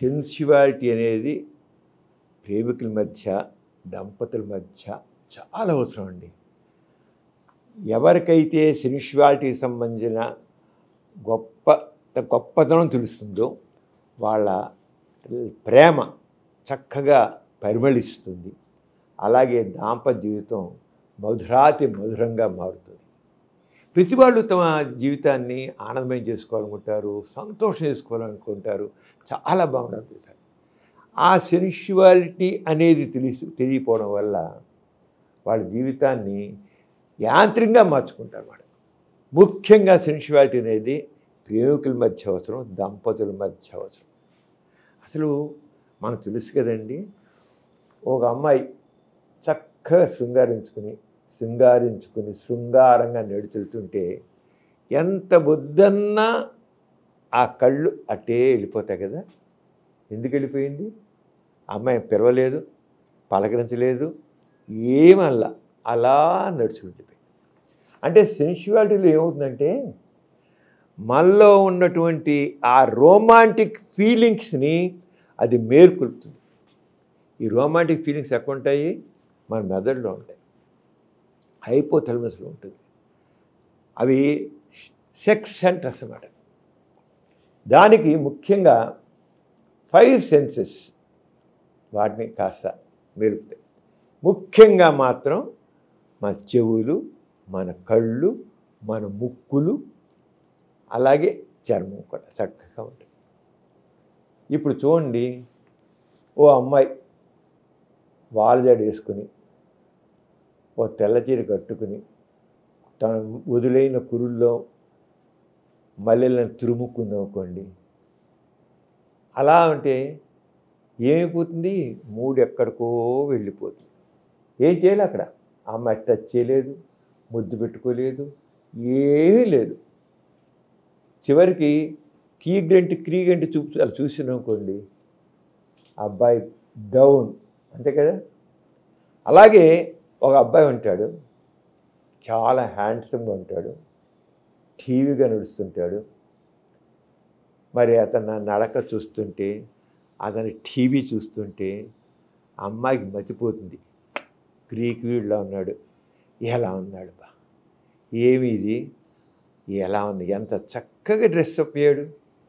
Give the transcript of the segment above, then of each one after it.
సెన్సివాలిటీ అనేది ప్రేమికుల మధ్య దంపతుల మధ్య చాలా అవసరం అండి ఎవరికైతే సెన్షువాలిటీకి సంబంధించిన గొప్ప గొప్పతనం తెలుస్తుందో వాళ్ళ ప్రేమ చక్కగా పరిమళిస్తుంది అలాగే దాంపత్య జీవితం మధురాతి మధురంగా మారుతుంది ప్రతి వాళ్ళు తమ జీవితాన్ని ఆనందమయం చేసుకోవాలనుకుంటారు సంతోషం చేసుకోవాలనుకుంటారు చాలా బాగుంటుంది ఆ సెన్షువాలిటీ అనేది తెలిసి తెలియకపోవడం వల్ల వాళ్ళ జీవితాన్ని యాంత్రికంగా మార్చుకుంటారు వాడు ముఖ్యంగా సెన్షువాలిటీ అనేది ప్రేమికుల మధ్య అవసరం దంపతుల మధ్య అవసరం అసలు మనకు తెలుసు కదండి ఒక అమ్మాయి చక్కగా శృంగారించుకుని శృంగారించుకుని శృంగారంగా నడుచుతుంటే ఎంత బుద్ధన్నా ఆ కళ్ళు అటే వెళ్ళిపోతాయి కదా ఎందుకు వెళ్ళిపోయింది అమ్మాయి పిలవలేదు పలకరించలేదు ఏమల్లా అలా నడుచుకుండిపోయింది అంటే సెన్షువాలిటీలో ఏమవుతుందంటే మనలో ఉన్నటువంటి ఆ రోమాంటిక్ ఫీలింగ్స్ని అది మేల్కొల్పుతుంది ఈ రోమాంటిక్ ఫీలింగ్స్ ఎక్కడ ఉంటాయి మన మెదడులో ఉంటాయి హైపోథెలమస్లో ఉంటుంది అవి సెక్స్ సెంటర్స్ అన్నమాట దానికి ముఖ్యంగా ఫైవ్ సెన్సెస్ వాటిని కాస్త మెలుపుతాయి ముఖ్యంగా మాత్రం మన చెవులు మన కళ్ళు మన ముక్కులు అలాగే చర్మం కూడా చక్కగా ఉంటుంది ఇప్పుడు చూడండి ఓ అమ్మాయి వాల్జాడు వేసుకుని ఓ తెల్ల చీర కట్టుకుని తన వదిలైన కురుల్లో మల్లెలను తురుముకుంది అనుకోండి అలా అంటే ఏమైపోతుంది మూడు ఎక్కడికో వెళ్ళిపోతుంది ఏం చేయాలి అక్కడ ఆ అమ్మాయి టచ్ చేయలేదు ముద్దు పెట్టుకోలేదు ఏమీ లేదు చివరికి కీగంటి క్రీగంటి చూపు అలా చూసినానుకోండి అబ్బాయి డౌన్ అంతే కదా అలాగే ఒక అబ్బాయి ఉంటాడు చాలా హ్యాండ్సమ్గా ఉంటాడు టీవీగా నడుస్తుంటాడు మరి అతను నడక చూస్తుంటే అతని టీవీ చూస్తుంటే అమ్మాయికి మతిపోతుంది గ్రీక్ వీడిలో ఉన్నాడు ఎలా ఉన్నాడు బా ఏమి ఇది ఎలా ఉంది ఎంత చక్కగా డ్రెస్ అప్ అయ్యాడు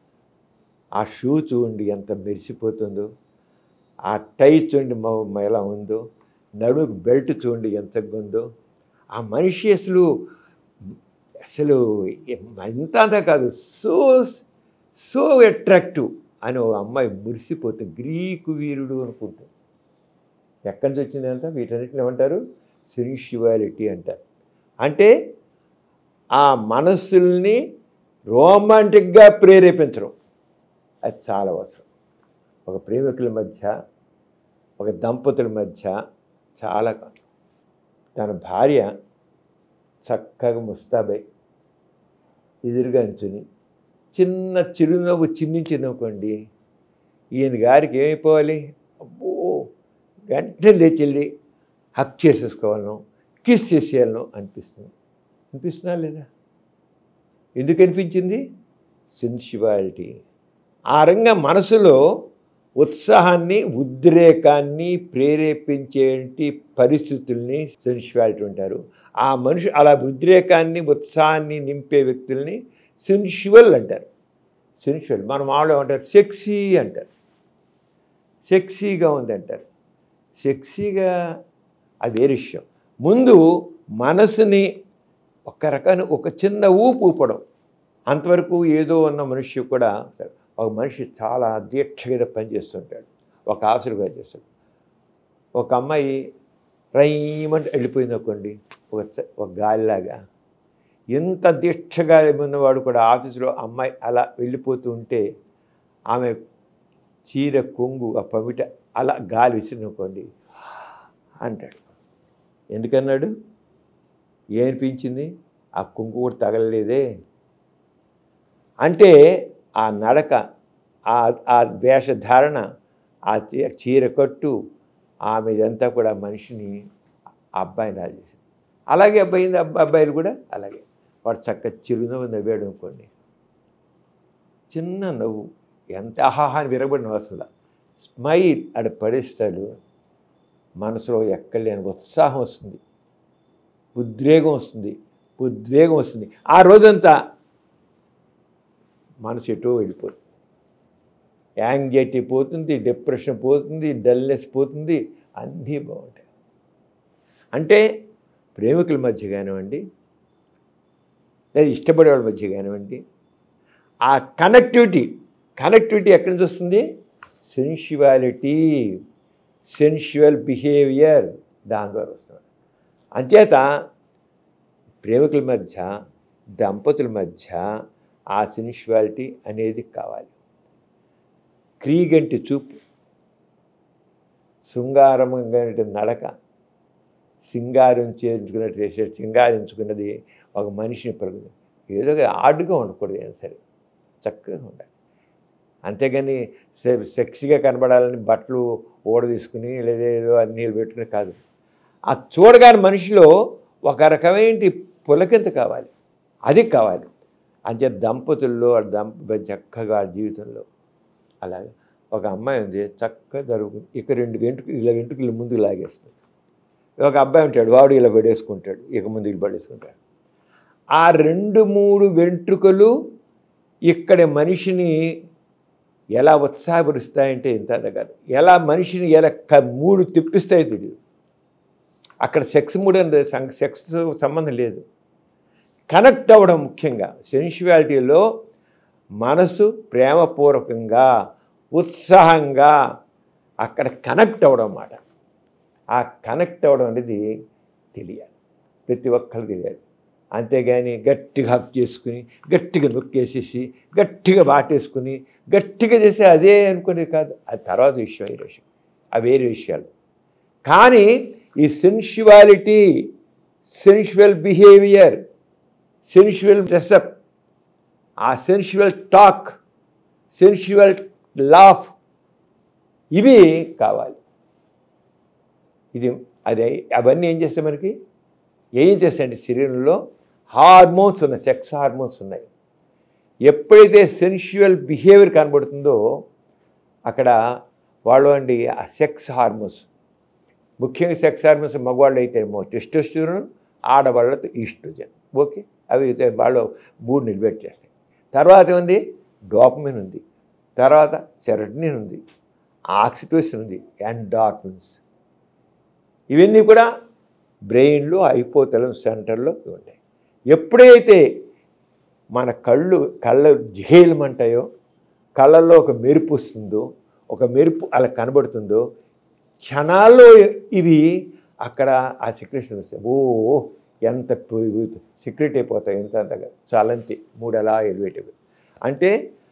ఆ షూ చూడండి ఎంత మెరిసిపోతుందో ఆ టై చూడండి మ- ఎలా ఉందో నడుముకు బెల్ట్ చూడండి ఎంత ఉందో ఆ మనిషి అసలు అసలు ఎంత అంతా కాదు సో సో అట్రాక్టివ్ అని ఒక అమ్మాయి మురిసిపోతుంది గ్రీకు వీరుడు అనుకుంటుంది ఎక్కడి నుంచి వచ్చింది అంతా వీటన్నిటిని ఏమంటారు సెన్షువాలిటీ అంటారు అంటే ఆ మనస్సుల్ని రోమాంటిక్గా ప్రేరేపించడం అది చాలా అవసరం ఒక ప్రేమికుల మధ్య ఒక దంపతుల మధ్య చాలా కాదు తన భార్య చక్కగా ముస్తాబై ఎదురుగా అంచుని చిన్న చిరునవ్వు చిందించినవ్వుకోండి ఈయన గారికి ఏమైపోవాలి అబ్బో వెంటనే లేచి వెళ్ళి హక్ చేసేసుకోవాలను కిస్ చేసేయాలను అనిపిస్తుంది అనిపిస్తున్నా లేదా ఎందుకు అనిపించింది సెన్సివాలిటీ ఆ రంగా మనసులో ఉత్సాహాన్ని ఉద్రేకాన్ని ప్రేరేపించేటి పరిస్థితుల్ని సెన్షువాలిటీ అంటారు ఆ మనిషి అలా ఉద్రేకాన్ని ఉత్సాహాన్ని నింపే వ్యక్తుల్ని సెన్షువల్ అంటారు సెన్షువల్ మన మామూలు అంటారు సెక్సీ అంటారు సెక్సీగా ఉంది అంటారు సెక్సీగా అది వేరే విషయం ముందు మనసుని ఒక రకాన్ని ఒక చిన్న ఊపు ఊపడం అంతవరకు ఏదో ఉన్న మనిషి కూడా సరే, ఒక మనిషి చాలా దీక్షగా పనిచేస్తుంటాడు ఒక ఆఫీసర్గా చేస్తాడు ఒక అమ్మాయి రైమంటే వెళ్ళిపోయింది అనుకోండి ఒక చ- ఒక గాలిలాగా ఎంత దీక్షగా ఉన్నవాడు కూడా ఆఫీసులో అమ్మాయి అలా వెళ్ళిపోతూ ఉంటే ఆమె చీర కొంగు ఆ పమిట అలా గాలి విసిరిననుకోండి అంటాడు ఎందుకన్నాడు ఏమనిపించింది ఆ కొంగు కూడా తగలలేదే అంటే ఆ నడక ఆ ఆ వేషధారణ ఆ చీ- చీర కట్టు ఆమె ఇదంతా కూడా మనిషిని ఆ అబ్బాయిని రాజేసింది అలాగే అబ్బాయింది అబ్బా అబ్బాయిలు కూడా అలాగే వాడు చక్క చిరునవ్వు నవ్వాడు అనుకోండి చిన్న నవ్వు ఎంత ఆహాహా అని విరగబడిన అసలు స్మైల్ ఆడ పరిస్థితులు మనసులో ఎక్కలేని ఉత్సాహం వస్తుంది ఉద్వేగం వస్తుంది ఉద్వేగం వస్తుంది ఆ రోజంతా మనసు ఎటో వెళ్ళిపోతుంది యాంగ్జైటీ పోతుంది డిప్రెషన్ పోతుంది డల్నెస్ పోతుంది అన్నీ బాగుంటాయి అంటే ప్రేమికుల మధ్య కానివ్వండి లేదా ఇష్టపడే వాళ్ళ మధ్య కానివ్వండి ఆ కనెక్టివిటీ కనెక్టివిటీ ఎక్కడి నుంచి వస్తుంది సెన్షువాలిటీ సెన్షువల్ బిహేవియర్ దాని ద్వారా వస్తుంది అంచేత ప్రేమికుల మధ్య దంపతుల మధ్య ఆ సెన్షువాలిటీ అనేది కావాలి క్రీగంటి చూపు శృంగారమంగా నడక సింగారం చేయించుకున్నట్టు సింగారించుకున్నది ఒక మనిషిని పలుకుతుంది ఏదో ఒక ఆడుగా ఉండకూడదు ఏం సరే చక్కగా ఉండాలి అంతేగాని సె- సెక్సీగా కనబడాలని బట్టలు ఓడ తీసుకుని లేదా ఏదో అన్నీ పెట్టుకుని కాదు ఆ చూడగానే మనిషిలో ఒక రకమైన పులకింత కావాలి అది కావాలి అంతే దంపతుల్లో ఆ దంప చక్కగా ఆ జీవితంలో అలాగే ఒక అమ్మాయి ఉంది చక్కగా జరుగుతుంది ఇక రెండు వెంట్రుకలు ఇలా వెంట్రుకలు ముందుకు లాగేస్తుంది ఒక అబ్బాయి ఉంటాడు వాడు ఇలా పడేసుకుంటాడు ఇక ముందుకు పడేసుకుంటాడు ఆ రెండు మూడు వెంట్రుకలు ఇక్కడ మనిషిని ఎలా ఉత్సాహపరుస్తాయంటే ఇంత కాదు ఎలా మనిషిని ఎలా క మూడు తిప్పిస్తాయో తెలియదు అక్కడ సెక్స్ మూడు అంటే సెక్స్ సంబంధం లేదు కనెక్ట్ అవ్వడం ముఖ్యంగా సెన్షువాలిటీలో మనసు ప్రేమపూర్వకంగా ఉత్సాహంగా అక్కడ కనెక్ట్ అవ్వడం అన్నమాట ఆ కనెక్ట్ అవ్వడం అనేది తెలియాలి ప్రతి ఒక్కరికి తెలియాలి అంతేగాని గట్టిగా హక్ చేసుకుని గట్టిగా నొక్కేసేసి గట్టిగా బాటేసుకుని గట్టిగా చేస్తే అదే అనుకునేది కాదు అది తర్వాత విషయం వేరే విషయం ఆ వేరే విషయాలు కానీ ఈ sensuality sensual behaviour sensual dress up ఆ సెన్షువల్ టాక్ సెన్షువల్ లాఫ్ ఇవి కావాలి ఇది అదే అవన్నీ ఏం చేస్తాయి మనకి ఏం చేస్తాయంటే శరీరంలో హార్మోన్స్ ఉన్నాయి సెక్స్ హార్మోన్స్ ఉన్నాయి ఎప్పుడైతే సెన్షువల్ బిహేవియర్ కనబడుతుందో అక్కడ వాళ్ళు అండి ఆ సెక్స్ హార్మోన్స్ ముఖ్యంగా సెక్స్ హార్మోన్స్ మగవాళ్ళు అయితే ఏమో టెస్టోస్టిరోన్ ఆడవాళ్ళతో ఈస్ట్రోజన్ ఓకే అవి అయితే వాళ్ళు మూడు నిలబెట్టి చేస్తాయి తర్వాత ఉంది డోపమిన్ ఉంది తర్వాత సెరటినిన్ ఉంది ఆక్సిటోసిన్ ఉంది ఎండార్ఫిన్స్ ఇవన్నీ కూడా బ్రెయిన్లో అయిపోతలం సెంటర్లో ఉంటాయి ఎప్పుడైతే మన కళ్ళు కళ్ళ ఝేలమంటాయో కళ్ళల్లో ఒక మెరుపు వస్తుందో ఒక మెరుపు అలా కనబడుతుందో క్షణాల్లో ఇవి అక్కడ ఆ సిక్రెషన్ వస్తాయి ఓ ఎంత సీక్రెట్ అయిపోతాయి ఎంత అంతగా చాలంతే మూడు అలా ఎలివేట్ అయిపోయి అంటే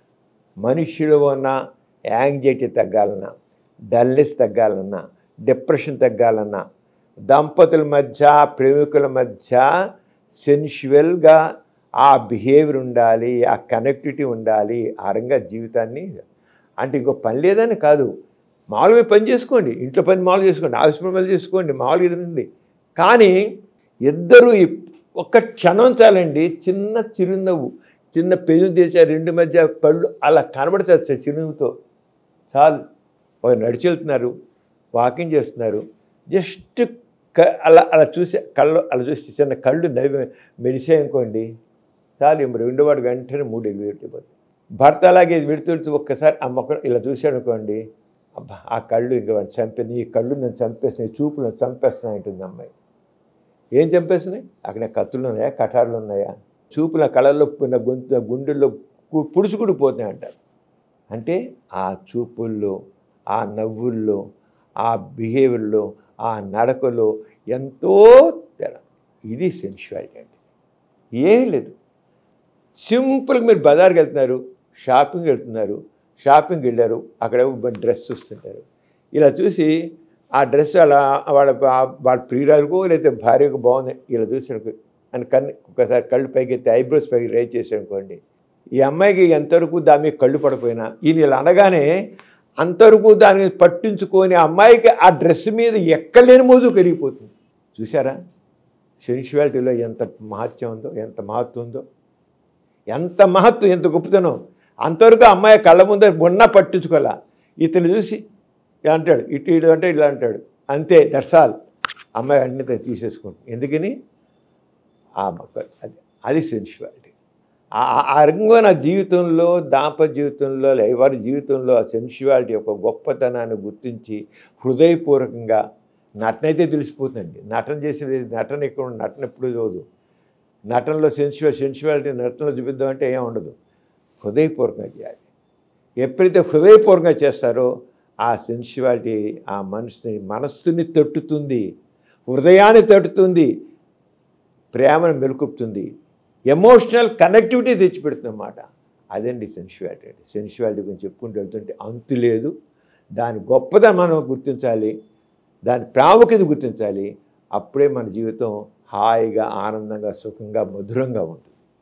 మనిషిలో ఉన్న యాంగ్జైటీ తగ్గాలన్నా డల్నెస్ తగ్గాలన్నా డిప్రెషన్ తగ్గాలన్నా దంపతుల మధ్య ప్రేమికుల మధ్య సెన్షువల్గా ఆ బిహేవియర్ ఉండాలి ఆ కనెక్టివిటీ ఉండాలి ఆ రంగా జీవితాన్ని అంటే ఇంకో పని లేదని కాదు మామూలుగా పని చేసుకోండి ఇంట్లో పని మామూలు చేసుకోండి ఆఫీస్ పని చేసుకోండి మామూలుగా ఇది ఉంది కానీ ఇద్దరు ఈ- ఒక్క క్షణం చాలండి చిన్న చిరునవ్వు చిన్న పెను చేసే రెండు మధ్య పళ్ళు అలా కనబడతారు సార్ చిరునవ్వుతో చాలు ఒక నడిచి వెళ్తున్నారు వాకింగ్ చేస్తున్నారు జస్ట్ క అలా అలా చూసి కళ్ళు అలా చూసి చిన్న కళ్ళు నవ్వి మెరిసాయి అనుకోండి చాలు ఇంక రెండోవాడు వెంటనే మూడు వెళ్ళిపోతుంది భర్త అలాగే విడుతుంటూ ఒక్కసారి ఆ మొక్క ఇలా చూశాడు అనుకోండి అబ్బా ఆ కళ్ళు ఇంక వాడిని చంపే నీ కళ్ళు నేను చంపేస్తున్నాయి చూపు నేను చంపేస్తున్నాయి అంటుంది అమ్మాయి ఏం చంపేస్తున్నాయి అక్కడ కత్తులు ఉన్నాయా కటార్లు ఉన్నాయా చూపు నా కళ్ళల్లో నా గొంతు నా గుండెల్లో కు- పుడుచుకుడు పోతున్నాయి అంటారు అంటే ఆ చూపుల్లో ఆ నవ్వుల్లో ఆ బిహేవియర్లో ఆ నడకలో ఎంతో తేడా ఇది సెన్షువాలిటీ అంటే ఏం లేదు సింపుల్గా మీరు బజార్కి వెళ్తున్నారు షాపింగ్ వెళ్తున్నారు షాపింగ్కి వెళ్ళారు అక్కడ డ్రెస్ చూస్తుంటారు ఇలా చూసి ఆ డ్రెస్ అలా వాళ్ళ వాళ్ళ ప్రియురాలకు లేకపోతే భార్యకు బాగుంది ఇలా చూసాడు అని కన్ను ఒకసారి కళ్ళు పైకి ఎత్తి ఐబ్రోస్ పైకి రైజ్ చేశాడు అనుకోండి ఈ అమ్మాయికి ఎంతవరకు దాని మీద కళ్ళు పడిపోయినా ఈయన ఇలా అనగానే అంతవరకు దాని మీద పట్టించుకొని ఆ అమ్మాయికి ఆ డ్రెస్ మీద ఎక్కలేని మోజు కరిగిపోతుంది చూసారా సెన్షువాలిటీలో ఎంత మహత్యం ఉందో ఎంత మహత్వం ఉందో ఎంత మహత్వం ఎంత గొప్పతనం అంతవరకు అమ్మాయి కళ్ళ ముందే మొన్న పట్టించుకోలే ఇతను చూసి ఇలా అంటాడు ఇటు ఇటు అంటే ఇలా అంటాడు అంతే దర్శాల్ అమ్మాయి అన్ని తీసేసుకుంటాడు ఎందుకని ఆ మొక్క అది అది సెన్షువాలిటీ ఆ రంగు నా జీవితంలో దాంపత్య జీవితంలో ఎవరి జీవితంలో ఆ సెన్షువాలిటీ యొక్క గొప్పతనాన్ని గుర్తించి హృదయపూర్వకంగా నటనైతే తెలిసిపోతుందండి నటన చేసేది నటన ఇక్కడ నటన ఎప్పుడు చదువు నటనలో సెన్షువల్ సెన్షువాలిటీ నటనలో చూపిద్దాం అంటే ఏం ఉండదు హృదయపూర్వకంగా చేయాలి ఎప్పుడైతే హృదయపూర్వకంగా చేస్తారో ఆ సెన్షువాలిటీ ఆ మనసుని మనస్సుని తట్టుతుంది హృదయాన్ని తట్టుతుంది ప్రేమను మెలుకుపుతుంది ఎమోషనల్ కనెక్టివిటీ తెచ్చిపెడుతుంది అన్నమాట అదండి సెన్షువాలిటీ అంటే సెన్షువాలిటీ గురించి చెప్పుకుంటూ వెళ్తుంటే అంతు లేదు దాని గొప్పదా మనం గుర్తించాలి దాని ప్రాముఖ్యత గుర్తించాలి అప్పుడే మన జీవితం హాయిగా ఆనందంగా సుఖంగా మధురంగా ఉంటుంది